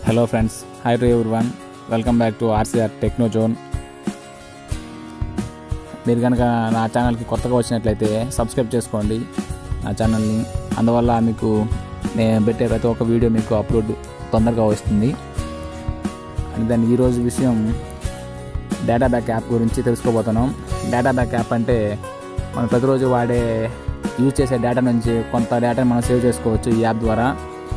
hello friends hi to everyone welcome back to RCR techno zone మీరు కనుక నా ఛానల్కి కొత్తగా వచ్చినట్లయితే సబ్స్క్రైబ్ చేసుకోండి నా ఛానల్ని అందువల్ల మీకు నేను పెట్టే ప్రతి ఒక్క వీడియో మీకు అప్లోడ్ తొందరగా వస్తుంది అండ్ దాని ఈరోజు విషయం డేటా బ్యాక్ యాప్ గురించి తెలుసుకోబోతున్నాం డేటా బ్యాక్ యాప్ అంటే మనం ప్రతిరోజు వాడే యూజ్ చేసే డేటా నుంచి కొంత డేటాని మనం సేవ్ చేసుకోవచ్చు ఈ యాప్ ద్వారా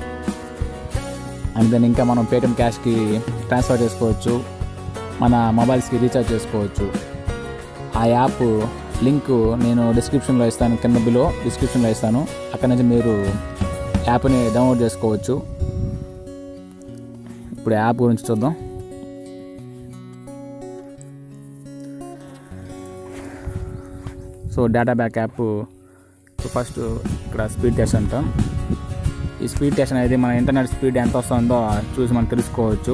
అండ్ దెన్ ఇంకా మనం పేటిఎం క్యాష్కి ట్రాన్స్ఫర్ చేసుకోవచ్చు మన మొబైల్స్కి రీఛార్జ్ చేసుకోవచ్చు ఆ యాప్ లింక్ నేను డిస్క్రిప్షన్లో ఇస్తాను కింద బిలో డిస్క్రిప్షన్లో ఇస్తాను అక్కడ నుంచి మీరు యాప్ని డౌన్లోడ్ చేసుకోవచ్చు ఇప్పుడు యాప్ గురించి చూద్దాం so data back app first ఇక్కడ స్పీడ్ టెస్ట్ అంటాం ఈ స్పీడ్ టెస్ట్ అనేది మన ఇంటర్నెట్ స్పీడ్ ఎంత వస్తుందో చూసి మనం తెలుసుకోవచ్చు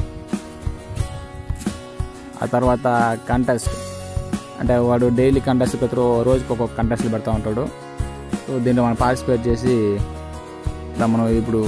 ఆ తర్వాత కంటెస్ట్ అంటే వాడు డైలీ కంటెస్ట్ ప్రతి రో- రోజుకి ఒక్కొక్క కంటెస్ట్లు పెడతా ఉంటాడు సో దీంట్లో మనం పార్టిసిపేట్ చేసి ఇట్లా మనం ఇప్పుడు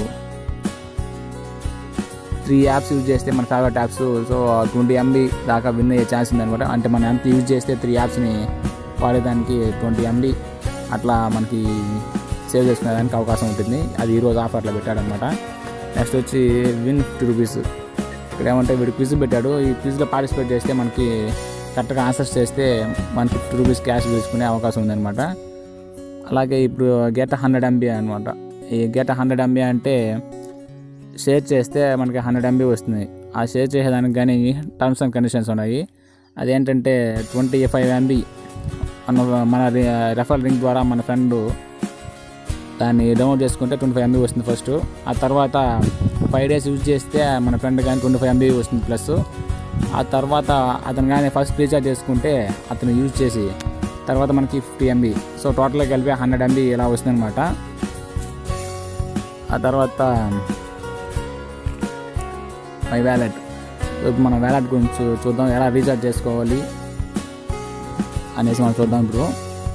త్రీ యాప్స్ యూజ్ చేస్తే మన favourite apps so twenty MB దాకా విన్ అయ్యే ఛాన్స్ ఉందన్నమాట అంటే మనం ఎంత యూజ్ చేస్తే త్రీ యాప్స్ని వాడేదానికి ట్వంటీ ఎంబీ అట్లా మనకి సేవ్ చేసుకునేదానికి అవకాశం ఉంటుంది అది ఈరోజు ఆఫర్లో పెట్టాడనమాట నెక్స్ట్ వచ్చి విన్ ఫిఫ్టీ రూపీస్ ఇక్కడ ఏమంటే వీడు క్విజ్ పెట్టాడు ఈ క్విజ్లో పార్టిసిపేట్ చేస్తే మనకి కరెక్ట్గా ఆన్సర్స్ చేస్తే మనకి ఫిఫ్టీ రూపీస్ క్యాష్ తీసుకునే అవకాశం ఉందన్నమాట అలాగే ఇప్పుడు గెట్ హండ్రెడ్ ఎంబీ అనమాట ఈ గెట్ హండ్రెడ్ ఎంబీ అంటే షేర్ చేస్తే మనకి హండ్రెడ్ ఎంబీ వస్తుంది ఆ షేర్ చేసేదానికి కానీ టర్మ్స్ అండ్ కండిషన్స్ ఉన్నాయి అదేంటంటే ట్వంటీ ఫైవ్ ఎంబీ మన మన రెఫరల్ లింక్ ద్వారా మన ఫ్రెండ్ దాన్ని డౌన్లోడ్ చేసుకుంటే ట్వంటీ ఫైవ్ ఎంబీ వస్తుంది ఫస్ట్ ఆ తర్వాత ఫైవ్ డేస్ యూజ్ చేస్తే మన ఫ్రెండ్ కానీ ట్వంటీ ఫైవ్ ఎంబీ వస్తుంది ప్లస్ ఆ తర్వాత అతను కానీ ఫస్ట్ రీఛార్జ్ చేసుకుంటే అతను యూజ్ చేసి తర్వాత మనకి ఫిఫ్టీ ఎంబీ సో టోటల్గా కలిపి హండ్రెడ్ ఎంబీ ఇలా వస్తుంది అనమాట ఆ తర్వాత మై వ్యాలెట్ ఇప్పుడు మనం వ్యాలెట్ గురించి చూద్దాం ఎలా రీఛార్జ్ చేసుకోవాలి అనేసి మనం చూద్దాం ఇప్పుడు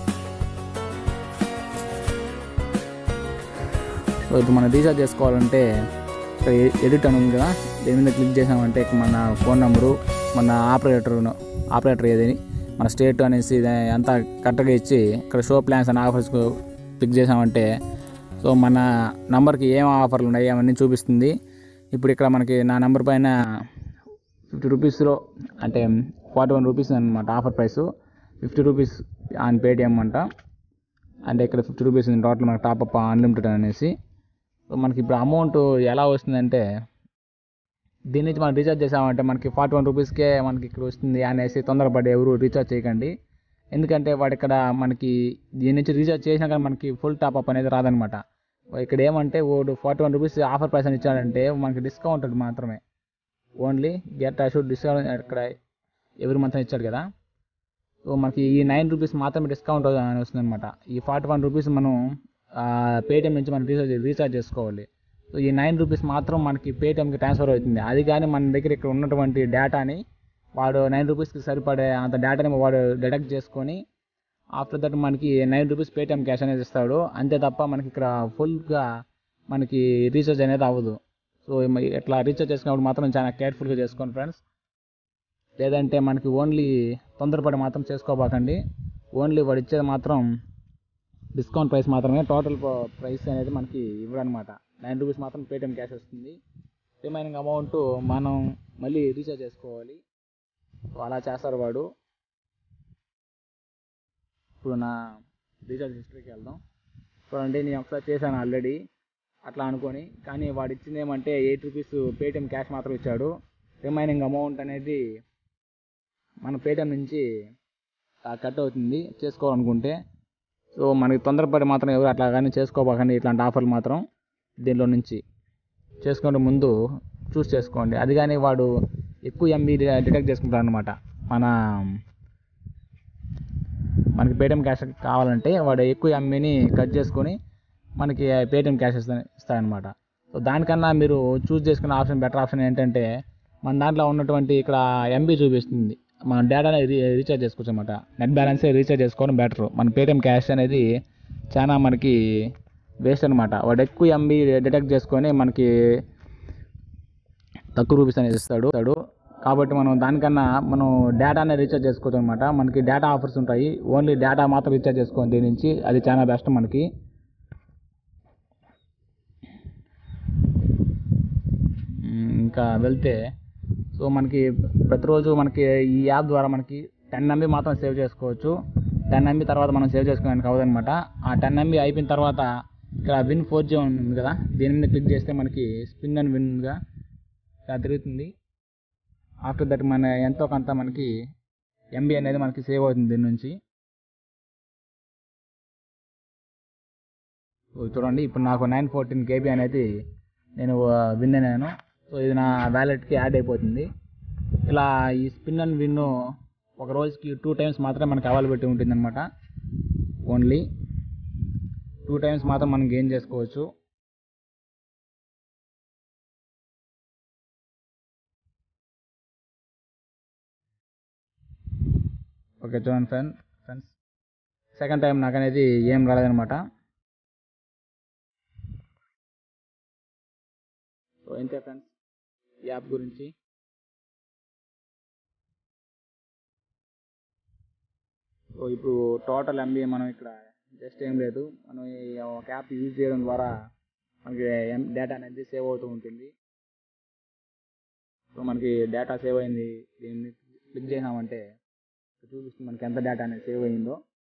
సో ఇప్పుడు మనం రీఛార్జ్ చేసుకోవాలంటే ఇక్కడ ఎ- ఎడిట్ అని ఉంది కదా దీని మీద క్లిక్ చేసామంటే ఇక్కడ మన ఫోన్ నెంబరు మన ఆపరేటర్ ఆపరేటర్ ఏదని మన స్టేట్ అనేసి ఇది అంతా కరెక్ట్గా ఇచ్చి ఇక్కడ show plans and offers click చేసామంటే సో మన నంబర్కి ఏం ఆఫర్లు ఉన్నాయి అవన్నీ చూపిస్తుంది ఇప్పుడు ఇక్కడ మనకి నా నెంబర్ పైన ఫిఫ్టీ రూపీస్లో అంటే ఫార్టీ వన్ రూపీస్ అనమాట offer price fifty rupees on Paytm అంట అంటే ఇక్కడ ఫిఫ్టీ రూపీస్ టోటల్ మనకి టాప్అప్ అన్లిమిటెడ్ అనేసి సో మనకి ఇప్పుడు అమౌంట్ ఎలా వస్తుందంటే దీని నుంచి మనం రీఛార్జ్ చేసామంటే మనకి ఫార్టీ వన్ రూపీస్కే మనకి ఇక్కడ వస్తుంది అనేసి తొందరపడి ఎవరు రీఛార్జ్ చేయకండి ఎందుకంటే వాడు ఇక్కడ మనకి దీని నుంచి రీఛార్జ్ చేసినా కానీ మనకి ఫుల్ టాప్అప్ అనేది రాదనమాట ఇక్కడ ఏమంటే వాడు forty one rupees offer price అని ఇచ్చాడంటే మనకి డిస్కౌంట్ మాత్రమే ఓన్లీ గెట్ అషూడ్ డిస్కౌంట్ ఇక్కడ ఎవరి మంత్ ఇచ్చాడు కదా సో మనకి ఈ నైన్ రూపీస్ మాత్రమే డిస్కౌంట్ అని వస్తుంది అనమాట ఈ ఫార్టీ వన్ రూపీస్ మనం పేటిఎం నుంచి మనం రీఛార్జ్ రీఛార్జ్ చేసుకోవాలి సో ఈ నైన్ రూపీస్ మాత్రం మనకి పేటిఎంకి ట్రాన్స్ఫర్ అవుతుంది అది కానీ మన దగ్గర ఇక్కడ ఉన్నటువంటి డేటాని వాడు నైన్ రూపీస్కి సరిపడే అంత డేటాని వాడు డిడక్ట్ చేసుకొని ఆఫ్టర్ దట్ మనకి నైన్ రూపీస్ పేటిఎం క్యాష్ అనేది ఇస్తాడు అంతే తప్ప మనకి ఇక్కడ ఫుల్గా మనకి రీఛార్జ్ అనేది అవ్వదు సో మ- ఇట్లా రీఛార్జ్ చేసుకున్నప్పుడు మాత్రం చాలా కేర్ఫుల్గా చేసుకోండి ఫ్రెండ్స్ లేదంటే మనకి ఓన్లీ తొందరపడి మాత్రం చేసుకోబాకండి ఓన్లీ వాడు ఇచ్చేది మాత్రం డిస్కౌంట్ ప్రైస్ మాత్రమే టోటల్ ప్రైస్ అనేది మనకి ఇవ్వడనమాట నైన్ రూపీస్ మాత్రం పేటిఎం క్యాష్ వస్తుంది రిమైనింగ్ అమౌంట్ మనం మళ్ళీ రీఛార్జ్ చేసుకోవాలి సో అలా చేస్తారు వాడు ఇప్పుడు నా రీఛార్జ్ హిస్టరీకి వెళ్దాం చూడండి నేను ఒకసారి చేశాను ఆల్రెడీ అట్లా అనుకొని కానీ వాడు ఇచ్చింది ఏమంటే ఎయిట్ రూపీస్ పేటిఎం క్యాష్ మాత్రం ఇచ్చాడు రిమైనింగ్ అమౌంట్ అనేది మన పేటిఎం నుంచి ఆ, కట్ అవుతుంది చేసుకోవాలనుకుంటే సో మనకి తొందరపడి మాత్రం ఎవరు అట్లా కానీ చేసుకోబాకండి ఇట్లాంటి ఆఫర్లు మాత్రం దీనిలో నుంచి చేసుకుంటే ముందు చూస్ చేసుకోండి అది కానీ వాడు ఎక్కువ ఎంబీ డిటెక్ట్ చేసుకుంటాడు అనమాట మన మనకి పేటిఎం క్యాష్ కావాలంటే వాడు ఎక్కువ ఎంబీని కట్ చేసుకొని మనకి పేటిఎం క్యాష్ ఇస్తా ఇస్తాడనమాట సో దానికన్నా మీరు చూస్ చేసుకున్న ఆప్షన్ బెటర్ ఆప్షన్ ఏంటంటే మన దాంట్లో ఉన్నటువంటి ఇక్కడ ఎంబీ చూపిస్తుంది మన డేటాని రీ రీఛార్జ్ చేసుకోవచ్చు అనమాట నెట్ బ్యాలెన్స్ రీఛార్జ్ చేసుకోవడం బెటర్ మన పేటిఎం క్యాష్ అనేది చాలా మనకి వేస్ట్ అనమాట వాడు ఎక్కువ ఎంబీ డిటెక్ట్ చేసుకొని మనకి తక్కువ రూపీస్ అనేది ఇస్తాడు ఇస్తాడు కాబట్టి మనం దానికన్నా మనం డేటానే రీఛార్జ్ చేసుకోవచ్చు అనమాట మనకి డేటా ఆఫర్స్ ఉంటాయి ఓన్లీ డేటా మాత్రం రీఛార్జ్ చేసుకోవాలి దీని నుంచి అది చాలా బెస్ట్ మనకి మ్, ఇంకా వెళ్తే సో మనకి ప్రతిరోజు మనకి ఈ యాప్ ద్వారా మనకి టెన్ ఎంబీ మాత్రం సేవ్ చేసుకోవచ్చు టెన్ ఎంబీ తర్వాత మనం సేవ్ చేసుకోవడానికి అవ్వదన్నమాట ఆ టెన్ ఎంబీ అయిపోయిన తర్వాత ఇక్కడ విన్ ఫోర్ జీ ఉంది కదా దీని మీద క్లిక్ చేస్తే మనకి స్పిన్ అండ్ విన్గా ఇలా తిరుగుతుంది ఆఫ్టర్ దట్ మన ఎంతో కొంత మనకి ఎంబీ అనేది మనకి సేవ్ అవుతుంది దీని నుంచి సో చూడండి ఇప్పుడు నాకు నైన్ ఫోర్టీన్ కేబీ అనేది నేను విన్ అయినాను సో ఇది నా వ్యాలెట్కి యాడ్ అయిపోతుంది ఇలా ఈ స్పిన్ అండ్ విన్ ఒక రోజుకి టూ టైమ్స్ మాత్రమే మనకి అవైలబిలిటీ ఉంటుంది అనమాట ఓన్లీ టూ టైమ్స్ మాత్రం మనం గెయిన్ చేసుకోవచ్చు ఓకే చూడండి ఫ్రెండ్ ఫ్రెండ్స్ సెకండ్ టైం నాకు అనేది ఏం రాలేదనమాట సో ఇంతే ఫ్రెండ్స్ ఈ యాప్ గురించి సో ఇప్పుడు టోటల్ ఎంబీ మనం ఇక్కడ జస్ట్ ఏం లేదు మనం ఈ ఒక యాప్ యూజ్ చేయడం ద్వారా మనకి డేటా అనేది సేవ్ అవుతూ ఉంటుంది సో మనకి డేటా సేవ్ అయింది దీన్ని క్లిక్ చేసామంటే చూపిస్తుంది మనకి ఎంత డేటా అనేది సేవ్ అయిందో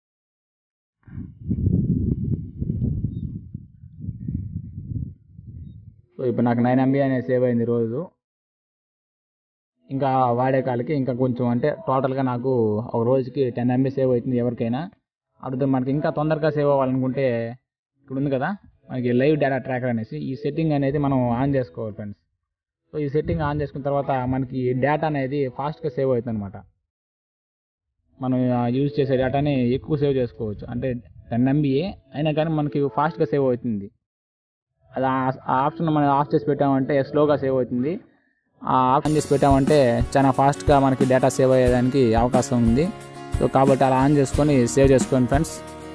సో ఇప్పుడు నాకు నైన్ ఎంబీ అనేది సేవ్ అయింది రోజు ఇంకా వాడే కాలకి ఇంకా కొంచెం అంటే టోటల్గా నాకు ఒక రోజుకి టెన్ ఎంబీ సేవ్ అవుతుంది ఎవరికైనా అప్పుడు మనకి ఇంకా తొందరగా సేవ్ అవ్వాలనుకుంటే ఇక్కడ ఉంది కదా మనకి లైవ్ డేటా ట్రాకర్ అనేసి ఈ సెట్టింగ్ అనేది మనం ఆన్ చేసుకోవాలి ఫ్రెండ్స్ సో ఈ సెట్టింగ్ ఆన్ చేసుకున్న తర్వాత మనకి డేటా అనేది ఫాస్ట్గా సేవ్ అవుతుంది అనమాట మనం యూజ్ చేసే డేటాని ఎక్కువ సేవ్ చేసుకోవచ్చు అంటే టెన్ ఎంబీఏ అయినా కానీ మనకి ఫాస్ట్గా సేవ్ అవుతుంది అది ఆ- ఆ ఆప్షన్ మనం ఆఫ్ చేసి పెట్టామంటే స్లోగా సేవ్ అవుతుంది ఆ ఆప్షన్ చేసి పెట్టామంటే చాలా ఫాస్ట్గా మనకి డేటా సేవ్ అయ్యేదానికి అవకాశం ఉంది సో కాబట్టి అలా ఆన్ చేసుకొని సేవ్ చేసుకోండి ఫ్రెండ్స్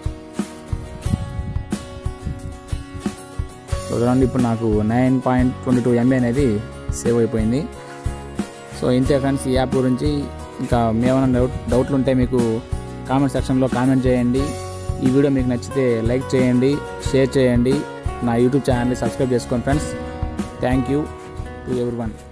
సో చూడండి ఇప్పుడు నాకు nine point twenty two MB అనేది సేవ్ అయిపోయింది సో ఇంతే ఫ్రెండ్స్ ఈ యాప్ గురించి ఇంకా ఏమైనా డౌట్ డౌట్లు ఉంటే మీకు కామెంట్ సెక్షన్లో కామెంట్ చేయండి ఈ వీడియో మీకు నచ్చితే లైక్ చేయండి షేర్ చేయండి నా యూట్యూబ్ ఛానల్ని సబ్స్క్రైబ్ చేసుకోండి friends thank you to every one